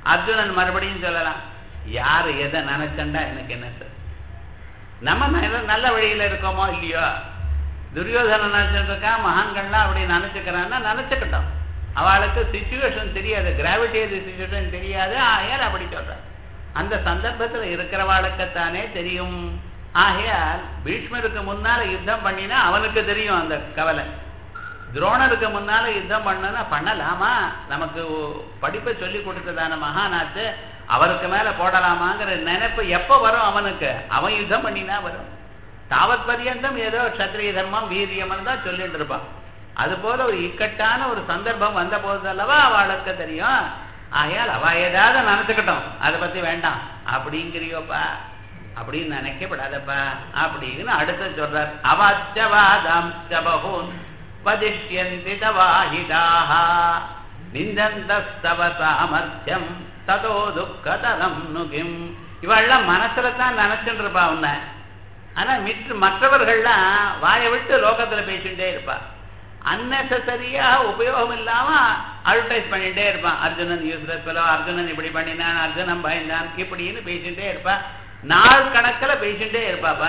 அர்ஜுனன் மறுபடியும் சொல்லலாம் யாரு எதை நினைச்சண்டா எனக்கு என்ன சார் நம்ம நல்ல- நல்ல வழியில இருக்கோமோ இல்லையோ துரியோதனன் நினைச்சிட்டு இருக்கான் மகான்கள்லாம் அப்படி நினைச்சுக்கிறான்னா நினைச்சுக்கிட்டோம் அவளுக்கு சுச்சுவேஷன் தெரியாது கிராவிட்டி சுச்சுவேஷன் தெரியாது ஆகையால் அப்படி சொல்றான் அந்த சந்தர்ப்பத்துல இருக்கிறவாளுக்குத்தானே தெரியும் ஆகையால் பீஷ்மருக்கு முன்னால யுத்தம் பண்ணினா அவனுக்கு தெரியும் அந்த கவலை துரோணருக்கு முன்னால யுத்தம் பண்ணனா பண்ணலாமா நமக்கு ஒ- படிப்பை சொல்லி கொடுத்ததான மகானாச்சு அவருக்கு மேல போடலாமாங்கிற நினைப்பு எப்ப வரும் அவனுக்கு அவன் யுத்தம் பண்ணினா வரும் தாவத் பரியந்தம் ஏதோ க்ஷத்ரிய தர்மம் வீரியம்னு தான் சொல்லிட்டு இருப்பான் அது போல ஒரு இக்கட்டான ஒரு சந்தர்ப்பம் வந்த போதல்லவா அவளுக்கு தெரியும் ஆகையால் அவ ஏதாவது நினைச்சுக்கிட்டோம் அதை பத்தி வேண்டாம் அப்படிங்கிறியோப்பா அப்படின்னு நினைக்கப்படாதப்பா அப்படின்னு அடுத்து சொல்றார் அவாச்சவாதாம் பகூன் வதிஷ்யந்தி தவாஹிதாக நிந்தந்தஸ்தவ சாமர்த்தியம் ததோ துக்கதரம் நுகிம் இவெல்லாம் மனசுல தான் நினைச்சுட்டு இருப்பா உன்னை ஆனா மிற்ற மற்றவர்கள்லாம் வாயை விட்டு லோகத்துல பேசிட்டே இருப்பா அன்னெசரியா உபயோகம் இல்லாம அட்வர்டைஸ் பண்ணிட்டே இருப்பான் அர்ஜுனன் யூஸ்லெஸ் fellow அர்ஜுனன் இப்படி பண்ணினான் அர்ஜுனன் பயந்தான் இப்படின்னு பேசிட்டே இருப்பா நாள் கணக்குல பேசிட்டே இருப்பாப்பா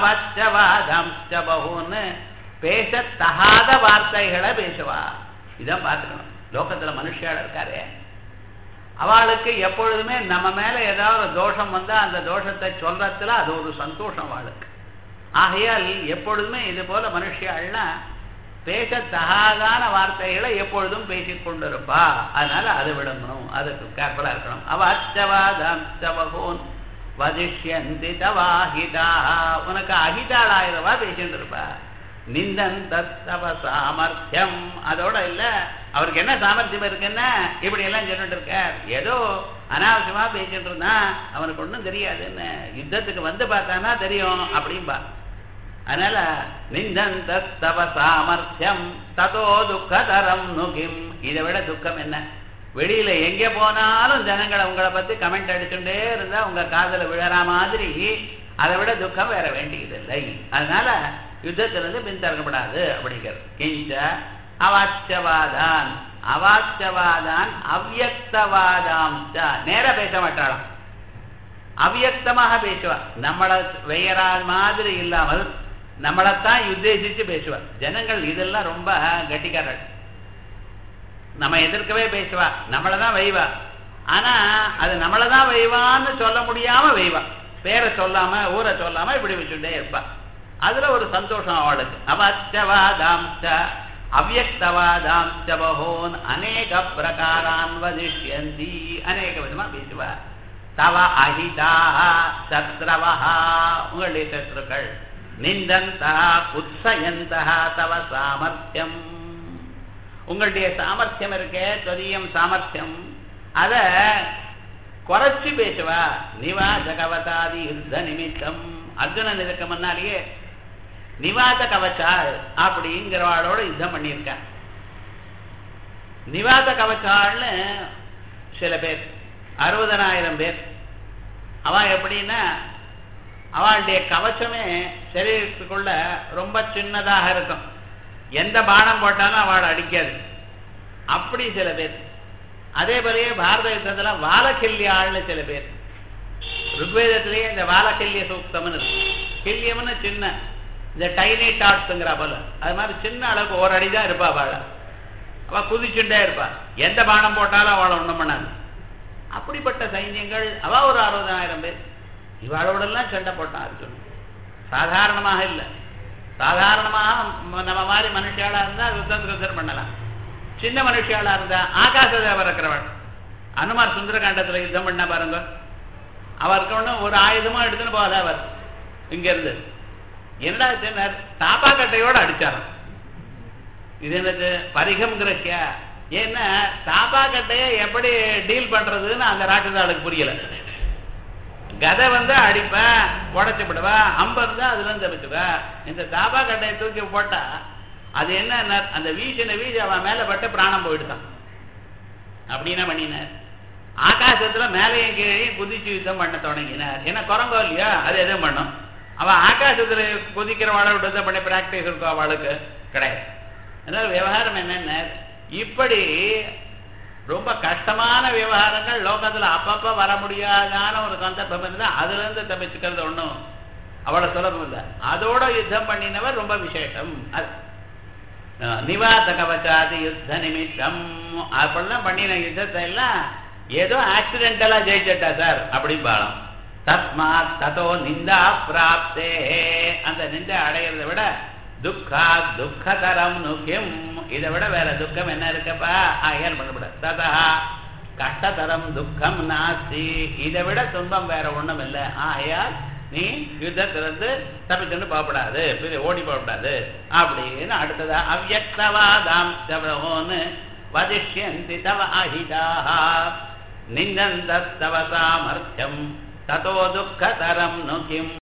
அவச்சவாதம்ச்சபகுன்னு பேச தகாத வார்த்தைகளை பேசுவா இதான் பார்த்துக்கணும் லோகத்துல மனுஷியால இருக்காரே அவளுக்கு எப்பொழுதுமே நம்ம மேல ஏதாவது ஒரு தோஷம் வந்தா அந்த தோஷத்தை சொல்றதுல அது ஒரு சந்தோஷம் அவளுக்கு ஆகையால் எப்பொழுதுமே இது போல மனுஷியாள்லாம் பேச தகாதான வார்த்தைகளை எப்பொழுதும் பேசிக் கொண்டிருப்பா அதனால அதை விடணும் அதுக்கு கேர்ஃபுல்லா இருக்கணும் அவ அச்சவாதம் வதிஷ்யந்தி தவாஹிதா உனக்கு அகிதாளாயிரவா பேசிட்டு இருப்பா நிந்தந்தவ சாமர்த்தியம் அதோட இல்ல அவருக்கு என்ன சாமர்த்தியம் இருக்குன்னா இப்படி எல்லாம் சொல்லிட்டு இருக்கார் ஏதோ அனாவசியமா பேசிட்டு இருந்தான் அவனுக்கு ஒண்ணும் தெரியாதுன்னு யுத்தத்துக்கு வந்து பார்த்தானா தெரியும் அப்படின்பா அதனால நிந்தந்தவ சாமர்த்தியம் ததோ துக்கதரம் நுகிம் இதை விட துக்கம் என்ன வெளியில எங்க போனாலும் ஜனங்களை உங்களை பத்தி கமெண்ட் அடிச்சுட்டே இருந்தா உங்க காதுல விழற மாதிரி அதை விட துக்கம் வேற வேண்டியதில்லை அதனால யுத்தத்திலிருந்து பின்தரப்படாது அப்படிங்கிறது கிஞ்ச அவாச்சவாதான் அவாச்சவாதான் அவ்யக்தவாதாம் நேரா பேச மாட்டாளாம் அவ்யக்தமாக பேசுவா நம்மள வெயரால் மாதிரி இல்லாமல் நம்மளைத்தான் உத்தேசிச்சு பேசுவா ஜனங்கள் இதெல்லாம் ரொம்ப கட்டிக்காரர்கள் நம்ம எதிர்க்கவே பேசுவா நம்மளை தான் வைவா ஆனா அது நம்மளை தான் வைவான்னு சொல்ல முடியாம வைவா பேரை சொல்லாம ஊரை சொல்லாம இப்படி வச்சுட்டே இருப்பா அதுல ஒரு சந்தோஷம் அவளுக்கு அவச்சவாதாம்ச அவ்யக்தவாதாம்ச பகோன் அநேக பிரகாரான் வதிஷ்யந்தி அநேக விதமா பேசுவா தவ அஹிதா சத்ரவா உங்களுடைய சத்ருக்கள் நிந்தந்தா உத்சயந்தா தவ சாமர்த்தியம் உங்களுடைய சாமர்த்தியம் இருக்கே தொதியம் சாமர்த்தியம் அத குறைச்சு பேசுவா நிவா ஜகவதாதி யுத்த நிமித்தம் அர்ஜுனன் இதுக்கு முன்னாடியே நிவாத கவச்சாள் அப்படிங்கிறவாளோட யுத்தம் பண்ணியிருக்க நிவாத கவச்சாள்னு சில பேர் அறுபதனாயிரம் பேர் அவ எப்படின்னா அவளுடைய கவச்சமே சரீரத்துக்குள்ள ரொம்ப சின்னதாக இருக்கும் எந்த பானம் போட்டாலும் அவள் அடிக்காது அப்படி சில பேர் அதே போலயே பாரத யுத்தத்துல வாலக்கில்யாள்னு சில பேர் ருக்வேதத்திலேயே இந்த வாலக்கில்ய சூக்தம்னு இருக்கு கில்யம்னு சின்ன இந்த டைனி டாட்ஸுங்கிற போல அது மாதிரி சின்ன அளவுக்கு ஒரு அடி தான் இருப்பா அவள அவ குதிச்சுட்டே இருப்பா எந்த பானம் போட்டாலும் அவளை ஒண்ணும் பண்ணாது அப்படிப்பட்ட சைன்யங்கள் அவ ஒரு அறுபதாயிரம் பேர் இவாளோடெல்லாம் சண்டை போட்டான் அர்ஜுன் சாதாரணமாக இல்லை சாதாரணமாக ம- நம்ம மாதிரி மனுஷியாளா இருந்தா யுத்தத்துக்கு யுத்தம் பண்ணலாம் சின்ன மனுஷியாளா இருந்தா ஆகாச தேவர் இருக்கிறவள் அனுமார் சுந்தரகாண்டத்துல யுத்தம் பண்ண பாருங்க அவருக்கு ஒன்றும் ஒரு ஆயுதமும் எடுத்துன்னு போகாத அவர் இங்க இருந்து என்னடா சொன்னார் தாப்பா கட்டையோட அடிச்சாராம் இது எனக்கு பரிகம்ங்கிறக்கியா ஏன்னா தாப்பா கட்டைய எப்படி டீல் பண்றதுன்னு அந்த ராட்டுதாளுக்கு புரியல கதை வந்து அடிப்பேன் உடச்சு விடுவா அம்பு இருந்தா அதுல இருந்து தப்பிச்சுவா இந்த தாபா கட்டையை தூக்கி போட்டா அது என்ன அந்த வீசின வீசி அவன் மேல பட்டு பிராணம் போயிடுதான் அப்படின்னா பண்ணினார் ஆகாசத்துல மேலையும் கீழே குதிச்சு யுத்தம் பண்ண தொடங்கினார் ஏன்னா குரங்கோ இல்லையா அது எதுவும் பண்ணும் அவன் ஆகாசத்துல குதிக்கிறவாளை யுத்தம் பண்ணி பிராக்டிஸ் இருக்கும் அவளுக்கு கிடையாது அதனால விவகாரம் என்னென்ன இப்படி ரொம்ப கஷ்டமான விவகாரங்கள் லோகத்துல அப்பப்ப வர முடியாதான ஒரு சந்தர்ப்பம் இருந்தா அதுல இருந்து தப்பிச்சுக்கிறது ஒண்ணும் அவ்வளவு சுலபம் இல்லை அதோட யுத்தம் பண்ணினவர் ரொம்ப விசேஷம் அது நிவாத கவச்சாதி யுத்த நிமித்தம் அப்படிலாம் பண்ணின யுத்தத்தை எல்லாம் ஏதோ ஆக்சிடென்டலா ஜெயிச்சிட்டா சார் அப்படிம்பாலும் தஸ்மாத் ததோ நிந்தா பிராப்தே அந்த நிந்தை அடையிறதை விட துக்கா துக்கதரம் நுக்கியம் இதை விட வேற துக்கம் என்ன இருக்கப்பா ஆகையால் பண்ணக்கூடாது ததா கஷ்டதரம் துக்கம் நாஸ்தி இதை விட துன்பம் வேற ஒண்ணும் இல்லை ஆகையால் நீ யுத்தத்திலிருந்து தப்பிச்சுன்னு போகப்படாது ஓடி போகப்படாது அப்படின்னு அடுத்ததா அவ்வக்தவாதாம் தவோன்னு வதிஷ்யந்தி தவ அஹிதாக நிந்தந்தஸ்தவ சாமர்த்தியம் ததோ துக்கதரம் நு கிம்